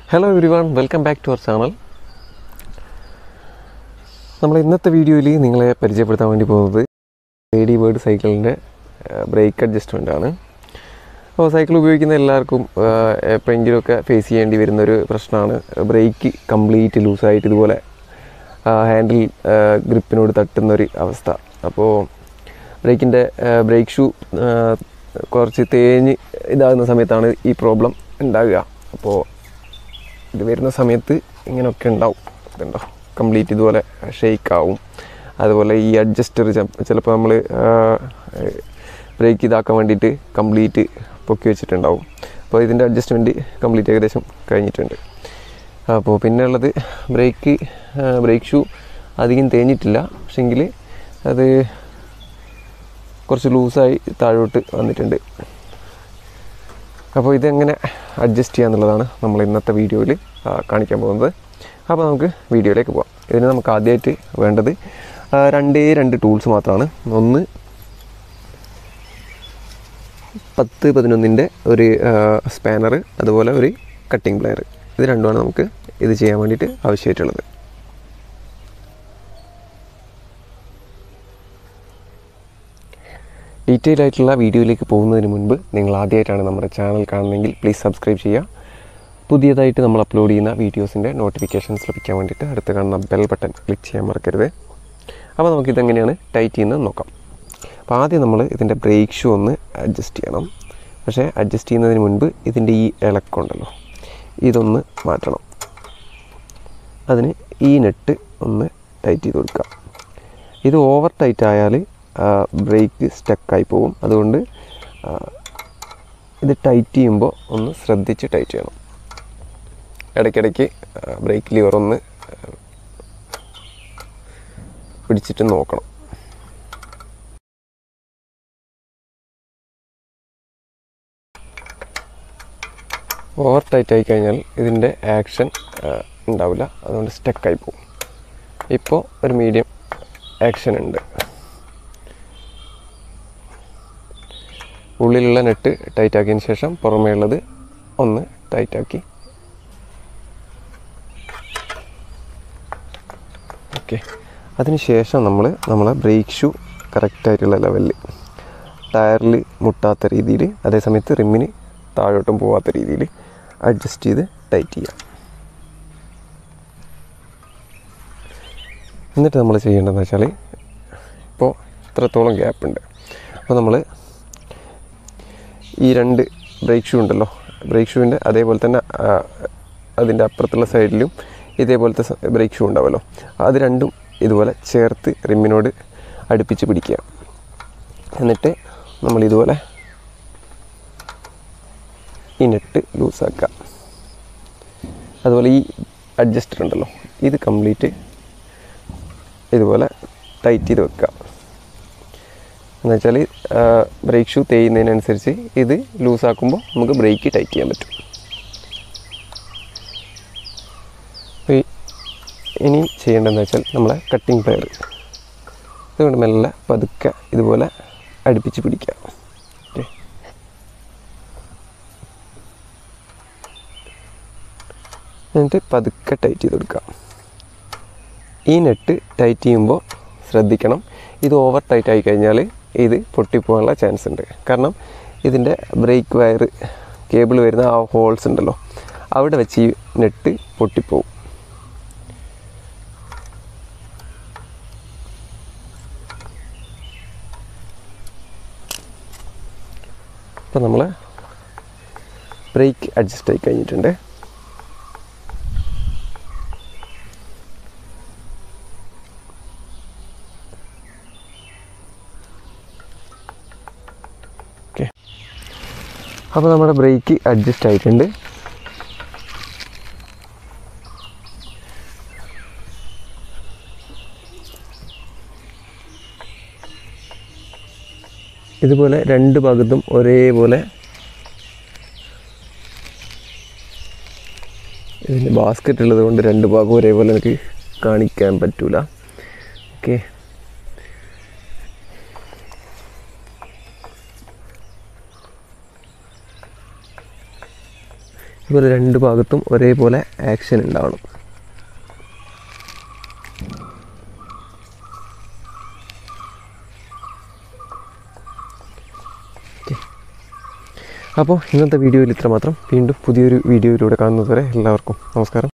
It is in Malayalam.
hello everyone welcome back to our channel നമ്മൾ ഇന്നത്തെ വീഡിയോയിൽ നിങ്ങളെ പരിചയപ്പെടുത്താൻ വേണ്ടി പോകുന്നത് ലേഡി ബേർഡ് സൈക്കിളിൻ്റെ ബ്രേക്ക് അഡ്ജസ്റ്റ്മെൻ്റ് ആണ് അപ്പോൾ സൈക്കിൾ ഉപയോഗിക്കുന്ന എല്ലാവർക്കും ആഹ്, എപ്പോഴെങ്കിലുമൊക്കെ ഫേസ് ചെയ്യേണ്ടി വരുന്ന ഒരു പ്രശ്നമാണ് ബ്രേക്ക് കംപ്ലീറ്റ് ലൂസായിട്ട് ഇതുപോലെ ഹാൻഡിൽ ഗ്രിപ്പിനോട് തട്ടുന്ന ഒരു അവസ്ഥ അപ്പോൾ ബ്രേക്കിൻ്റെ ബ്രേക്ക് ഷൂ കുറച്ച് തേഞ്ഞ് ഇതാകുന്ന സമയത്താണ് ഈ പ്രോബ്ലം ഉണ്ടാകുക അപ്പോൾ ഇത് വരുന്ന സമയത്ത് ഇങ്ങനെയൊക്കെ ഉണ്ടാവും ഇതുണ്ടോ കംപ്ലീറ്റ് ഇതുപോലെ ഷെയ്ക്ക് ആവും അതുപോലെ ഈ അഡ്ജസ്റ്റർ ചിലപ്പോൾ നമ്മൾ ബ്രേക്ക് ഇതാക്കാൻ വേണ്ടിയിട്ട് കംപ്ലീറ്റ് പൊക്കി വെച്ചിട്ടുണ്ടാവും അപ്പോൾ ഇതിൻ്റെ അഡ്ജസ്റ്റ്മെൻറ്റ് കംപ്ലീറ്റ് ഏകദേശം കഴിഞ്ഞിട്ടുണ്ട് അപ്പോൾ പിന്നെ ഉള്ളത് ബ്രേക്ക് ബ്രേക്ക് ഷൂ അധികം തേഞ്ഞിട്ടില്ല പക്ഷെങ്കിൽ അത് കുറച്ച് ലൂസായി താഴോട്ട് വന്നിട്ടുണ്ട് അപ്പോൾ ഇതെങ്ങനെ അഡ്ജസ്റ്റ് ചെയ്യാന്നുള്ളതാണ് നമ്മൾ ഇന്നത്തെ വീഡിയോയിൽ കാണിക്കാൻ പോകുന്നത് അപ്പോൾ നമുക്ക് വീഡിയോയിലേക്ക് പോകാം ഇതിന് നമുക്ക് ആദ്യമായിട്ട് വേണ്ടത് ആ, രണ്ടേ രണ്ട് ടൂൾസ് മാത്രമാണ് ഒന്ന് പത്ത് പതിനൊന്നിൻ്റെ ഒരു സ്പാനർ അതുപോലെ ഒരു കട്ടിംഗ് പ്ലെയർ ഇത് രണ്ടുമാണ് നമുക്ക് ഇത് ചെയ്യാൻ വേണ്ടിയിട്ട് ആവശ്യമായിട്ടുള്ളത് ഡീറ്റെയിൽ ആയിട്ടുള്ള വീഡിയോയിലേക്ക് പോകുന്നതിന് മുൻപ് നിങ്ങൾ ആദ്യമായിട്ടാണ് നമ്മുടെ ചാനൽ കാണുന്നതെങ്കിൽ പ്ലീസ് സബ്സ്ക്രൈബ് ചെയ്യുക പുതിയതായിട്ട് നമ്മൾ അപ്ലോഡ് ചെയ്യുന്ന വീഡിയോസിൻ്റെ നോട്ടിഫിക്കേഷൻസ് ലഭിക്കാൻ വേണ്ടിയിട്ട് അടുത്ത് കാണുന്ന ബെൽ ബട്ടൺ ക്ലിക്ക് ചെയ്യാൻ മറക്കരുത് അപ്പോൾ നമുക്കിതെങ്ങനെയാണ് ടൈറ്റ് ചെയ്യുന്നത് നോക്കാം അപ്പോൾ ആദ്യം നമ്മൾ ഇതിൻ്റെ ബ്രേക്ക് ഷൂ ഒന്ന് അഡ്ജസ്റ്റ് ചെയ്യണം പക്ഷേ അഡ്ജസ്റ്റ് ചെയ്യുന്നതിന് മുൻപ് ഇതിൻ്റെ ഈ ഇളക്കമുണ്ടല്ലോ ഇതൊന്ന് മാറ്റണം അതിന് ഈ നെട്ട് ഒന്ന് ടൈറ്റ് ചെയ്ത് കൊടുക്കുക ഇത് ഓവർ ടൈറ്റ് ആയാൽ ബ്രേക്ക് സ്റ്റക്കായി പോകും അതുകൊണ്ട് ആ, ഇത് ടൈറ്റ് ചെയ്യുമ്പോൾ ഒന്ന് ശ്രദ്ധിച്ച് ടൈറ്റ് ചെയ്യണം ഇടയ്ക്കിടയ്ക്ക് ബ്രേക്ക് ലിവർ ഒന്ന് ആ, പിടിച്ചിട്ട് നോക്കണം ഓവർ ടൈറ്റ് ആയി കഴിഞ്ഞാൽ ഇതിൻ്റെ ആക്ഷൻ ഉണ്ടാവില്ല അതുകൊണ്ട് സ്റ്റക്കായി പോകും ഇപ്പോൾ ഒരു മീഡിയം ആക്ഷൻ ഉണ്ട് ഉള്ളിലുള്ള നെറ്റ് ടൈറ്റ് ആക്കിയതിന് ശേഷം പുറമേ ഉള്ളത് ഒന്ന് ടൈറ്റ് ആക്കി ഓക്കെ അതിനുശേഷം നമ്മൾ നമ്മളെ ബ്രേക്ക് ഷൂ കറക്റ്റായിട്ടുള്ള ലെവലിൽ ടയറിൽ മുട്ടാത്ത രീതിയിൽ അതേസമയത്ത് റിമ്മിന് താഴോട്ടും പോവാത്ത രീതിയിൽ അഡ്ജസ്റ്റ് ചെയ്ത് ടൈറ്റ് ചെയ്യാം എന്നിട്ട് നമ്മൾ ചെയ്യേണ്ടതെന്ന് വെച്ചാൽ ഇപ്പോൾ ഇത്രത്തോളം ഗ്യാപ്പ് ഉണ്ട് അപ്പോൾ നമ്മൾ ഈ രണ്ട് ബ്രേക്ക് ഷൂ ഉണ്ടല്ലോ ബ്രേക്ക് ഷൂവിൻ്റെ അതേപോലെ തന്നെ ആ, അതിൻ്റെ അപ്പുറത്തുള്ള സൈഡിലും ഇതേപോലത്തെ ബ്രേക്ക് ഷൂ ഉണ്ടാവുമല്ലോ അത് രണ്ടും ഇതുപോലെ ചേർത്ത് റിമ്മിനോട് അടുപ്പിച്ച് പിടിക്കുക എന്നിട്ട് നമ്മൾ ഇതുപോലെ ഈ നെറ്റ് ലൂസാക്കുക അതുപോലെ ഈ അഡ്ജസ്റ്റർ ഉണ്ടല്ലോ ഇത് കംപ്ലീറ്റ് ഇതുപോലെ ടൈറ്റ് ചെയ്ത് വെക്കുക എന്ന് വെച്ചാൽ ബ്രേക്ക് ഷൂ തേയുന്നതിനനുസരിച്ച് ഇത് ലൂസാക്കുമ്പോൾ നമുക്ക് ബ്രേക്ക് ടൈറ്റ് ചെയ്യാൻ പറ്റും അപ്പോൾ ഈ- ഇനി ചെയ്യേണ്ടതെന്ന് വെച്ചാൽ നമ്മളെ കട്ടിംഗ് പ്ലെയർ ഇതുകൊണ്ട് മെല്ലെ പതുക്കെ ഇതുപോലെ അടുപ്പിച്ച് പിടിക്കുക ഓക്കെ എന്നിട്ട് പതുക്കെ ടൈറ്റ് ചെയ്ത് കൊടുക്കുക ഈ നെറ്റ് ടൈറ്റ് ചെയ്യുമ്പോൾ ശ്രദ്ധിക്കണം ഇത് ഓവർ ടൈറ്റ് ആയി കഴിഞ്ഞാൽ ഇത് പൊട്ടിപ്പോകാനുള്ള ചാൻസ് ഉണ്ട് കാരണം ഇതിൻ്റെ ബ്രേക്ക് വയർ കേബിൾ വരുന്ന ആ ഹോൾസ് ഉണ്ടല്ലോ അവിടെ വെച്ച് ഈ നെറ്റ് പൊട്ടിപ്പോവും അപ്പോൾ നമ്മൾ ബ്രേക്ക് അഡ്ജസ്റ്റ് ആയി കഴിഞ്ഞിട്ടുണ്ട് ഓക്കെ അപ്പോൾ നമ്മുടെ ബ്രേക്ക് അഡ്ജസ്റ്റ് ആയിട്ടുണ്ട് ഇതുപോലെ രണ്ട് ഭാഗത്തും ഒരേപോലെ ഇതിന് ബാസ്ക്കറ്റ് ഉള്ളത് കൊണ്ട് രണ്ട് ഭാഗം ഒരേപോലെ എനിക്ക് കാണിക്കാൻ പറ്റൂല ഓക്കെ ഇതുപോലെ രണ്ട് ഭാഗത്തും ഒരേപോലെ ആക്ഷൻ ഉണ്ടാവണം അപ്പോൾ ഇന്നത്തെ വീഡിയോയിൽ ഇത്ര മാത്രം വീണ്ടും പുതിയൊരു വീഡിയോയിലൂടെ കാണുന്നതുവരെ എല്ലാവർക്കും നമസ്കാരം